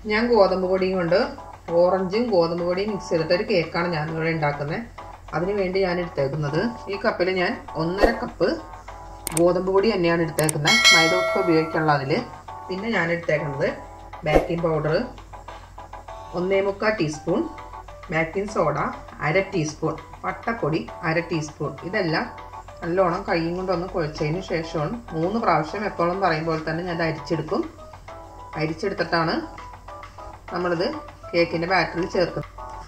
ഞാൻ ഗോതമ്പ് പൊടിയും കൊണ്ട് ഓറഞ്ചും ഗോതമ്പ് പൊടിയും മിക്സ് ചെയ്തിട്ട് ഒരു കേക്കാണ് ഞാൻ ഇവിടെ ഉണ്ടാക്കുന്നത് അതിന് വേണ്ടി ഞാൻ എടുത്തേക്കുന്നത് ഈ കപ്പിൽ ഞാൻ ഒന്നര കപ്പ് ഗോതമ്പ് പൊടി തന്നെയാണ് എടുത്തേക്കുന്നത് മൈദ ഒക്കെ ഉപയോഗിക്കാനുള്ള അതിൽ പിന്നെ ഞാൻ എടുത്തേക്കുന്നത് ബേക്കിംഗ് പൗഡർ ഒന്നേ മുക്കാൽ ടീസ്പൂൺ ബേക്കിംഗ് സോഡ അര ടീസ്പൂൺ പട്ടപ്പൊടി അര ടീസ്പൂൺ ഇതെല്ലാം നല്ലോണം കൈയും കൊണ്ടൊന്ന് കുഴച്ചതിന് ശേഷമാണ് മൂന്ന് പ്രാവശ്യം എപ്പോഴും പറയുമ്പോൾ തന്നെ ഞാൻ അരിച്ചെടുക്കും അരിച്ചെടുത്തിട്ടാണ് നമ്മളിത് കേക്കിൻ്റെ ബാറ്ററിൽ ചേർക്കുന്നത്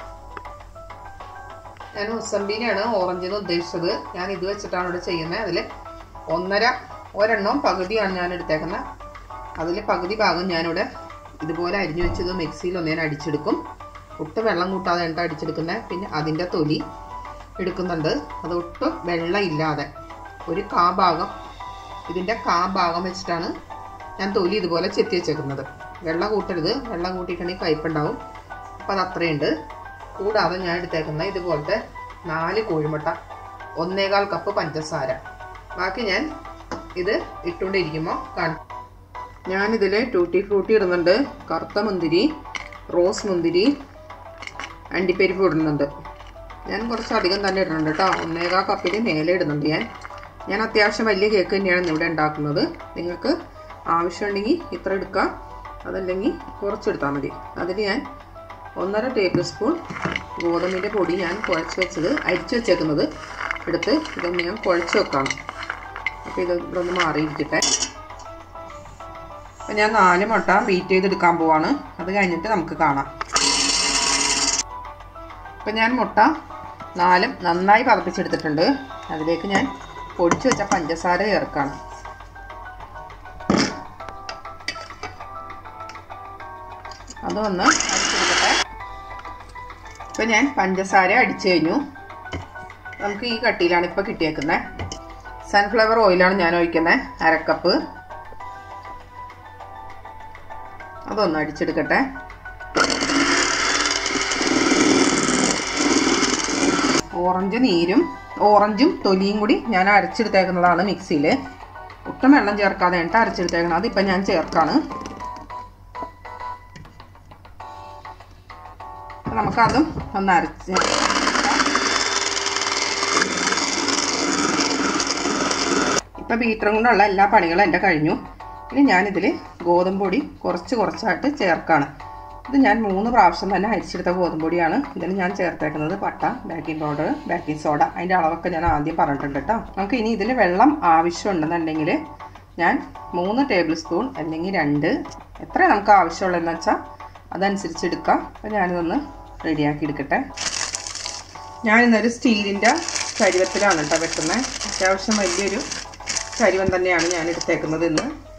ഞാൻ മുസംബീനാണ് ഓറഞ്ചിന് ഉദ്ദേശിച്ചത് ഞാൻ ഇത് വെച്ചിട്ടാണ് ഇവിടെ ചെയ്യുന്നത് അതിൽ ഒന്നര ഒരെണ്ണം പകുതിയാണ് ഞാൻ എടുത്തേക്കുന്നത് അതിൽ പകുതി ഭാഗം ഞാനിവിടെ ഇതുപോലെ അരിഞ്ഞു വെച്ചത് മിക്സിയിൽ ഒന്ന് ഞാൻ അടിച്ചെടുക്കും ഒട്ടും വെള്ളം കൂട്ടാതെ എന്നിട്ട് അടിച്ചെടുക്കുന്നത് പിന്നെ അതിൻ്റെ തൊലി എടുക്കുന്നുണ്ട് അത് ഒട്ടും വെള്ളം ഇല്ലാതെ ഒരു കാ ഭാഗം ഇതിൻ്റെ കാ ഭാഗം വെച്ചിട്ടാണ് ഞാൻ തൊലി ഇതുപോലെ ചെത്തി വെച്ചേക്കുന്നത് വെള്ളം കൂട്ടരുത് വെള്ളം കൂട്ടിയിട്ടുണ്ടെങ്കിൽ കയ്പുണ്ടാവും അപ്പോൾ അത് അത്രയുണ്ട് കൂടാതെ ഞാൻ എടുത്തേക്കുന്ന ഇതുപോലത്തെ നാല് കോഴിമുട്ട ഒന്നേകാൽ കപ്പ് പഞ്ചസാര ബാക്കി ഞാൻ ഇത് ഇട്ടുകൊണ്ടിരിക്കുമ്പോൾ കാണും ഞാനിതിൽ ടൂട്ടി ഫ്രൂട്ടി ഇടുന്നുണ്ട് കറുത്ത മുന്തിരി റോസ് മുന്തിരി അണ്ടിപ്പരിപ്പ് ഇടുന്നുണ്ട് ഞാൻ കുറച്ച് അധികം തന്നെ ഇടുന്നുണ്ട് കേട്ടോ ഒന്നേകാൽ കപ്പിന് മേലെ ഇടുന്നുണ്ട് ഞാൻ ഞാൻ അത്യാവശ്യം വലിയ കേക്ക് തന്നെയാണ് ഇവിടെ ഉണ്ടാക്കുന്നത് നിങ്ങൾക്ക് ആവശ്യമുണ്ടെങ്കിൽ ഇത്ര എടുക്കാം അതല്ലെങ്കിൽ കുറച്ചെടുത്താൽ മതി അതിൽ ഞാൻ ഒന്നര ടേബിൾ സ്പൂൺ ഗോതമ്പിൻ്റെ പൊടി ഞാൻ കുഴച്ച് വെച്ചത് അരിച്ച് വെച്ചേക്കുന്നത് എടുത്ത് ഇതൊന്ന് ഞാൻ കുഴച്ച് വെക്കണം അപ്പോൾ ഇത് ഇവിടെ ഒന്ന് മാറിയിരിക്കട്ടെ അപ്പം ഞാൻ നാല് മുട്ട ബീറ്റ് ചെയ്തെടുക്കാൻ പോവാണ് അത് കഴിഞ്ഞിട്ട് നമുക്ക് കാണാം അപ്പം ഞാൻ മുട്ട നാലും നന്നായി പതപ്പിച്ചെടുത്തിട്ടുണ്ട് അതിലേക്ക് ഞാൻ പൊടിച്ചു വെച്ച പഞ്ചസാര ചേർക്കാണ് അതൊന്ന് അടിച്ചെടുക്കട്ടെ ഇപ്പം ഞാൻ പഞ്ചസാര അടിച്ചു കഴിഞ്ഞു നമുക്ക് ഈ കട്ടിയിലാണ് ഇപ്പോൾ കിട്ടിയേക്കുന്നത് സൺഫ്ലവർ ഓയിലാണ് ഞാൻ ഒഴിക്കുന്നത് അരക്കപ്പ് അതൊന്ന് അടിച്ചെടുക്കട്ടെ ഓറഞ്ച് നീരും ഓറഞ്ചും തൊലിയും കൂടി ഞാൻ അരച്ചെടുത്തേക്കുന്നതാണ് മിക്സിയിൽ ഒട്ടും വെള്ളം ചേർക്കാതെ എന്നിട്ട് അരച്ചെടുത്തേക്കുന്നത് അതിപ്പം ഞാൻ ചേർക്കാണ് നമുക്കതും ഒന്ന് അരച്ച് ഇപ്പം ബീറ്ററും കൊണ്ടുള്ള എല്ലാ പണികളും എൻ്റെ കഴിഞ്ഞു ഇനി ഞാനിതിൽ ഗോതമ്പ് പൊടി കുറച്ച് കുറച്ചായിട്ട് ചേർക്കാണ് ഇത് ഞാൻ മൂന്ന് പ്രാവശ്യം തന്നെ അരിച്ചെടുത്ത ഗോതമ്പ് പൊടിയാണ് ഇതിൽ ഞാൻ ചേർത്തേക്കുന്നത് പട്ട ബേക്കിംഗ് പൗഡർ ബേക്കിംഗ് സോഡ അതിൻ്റെ അളവൊക്കെ ഞാൻ ആദ്യം പറഞ്ഞിട്ടുണ്ട് കേട്ടോ നമുക്ക് ഇനി ഇതിൽ വെള്ളം ആവശ്യമുണ്ടെന്നുണ്ടെങ്കിൽ ഞാൻ മൂന്ന് ടേബിൾ സ്പൂൺ അല്ലെങ്കിൽ രണ്ട് എത്ര നമുക്ക് ആവശ്യമുള്ളതെന്ന് വെച്ചാൽ അതനുസരിച്ച് എടുക്കാം അപ്പോൾ ഞാനിതൊന്ന് റെഡിയാക്കി എടുക്കട്ടെ ഞാനിന്നൊരു സ്റ്റീലിൻ്റെ ചരുവത്തിലാണ് കേട്ടോ വെക്കുന്നത് അത്യാവശ്യം വലിയൊരു ചരുവം തന്നെയാണ് ഞാൻ എടുത്തേക്കുന്നത് ഇന്ന്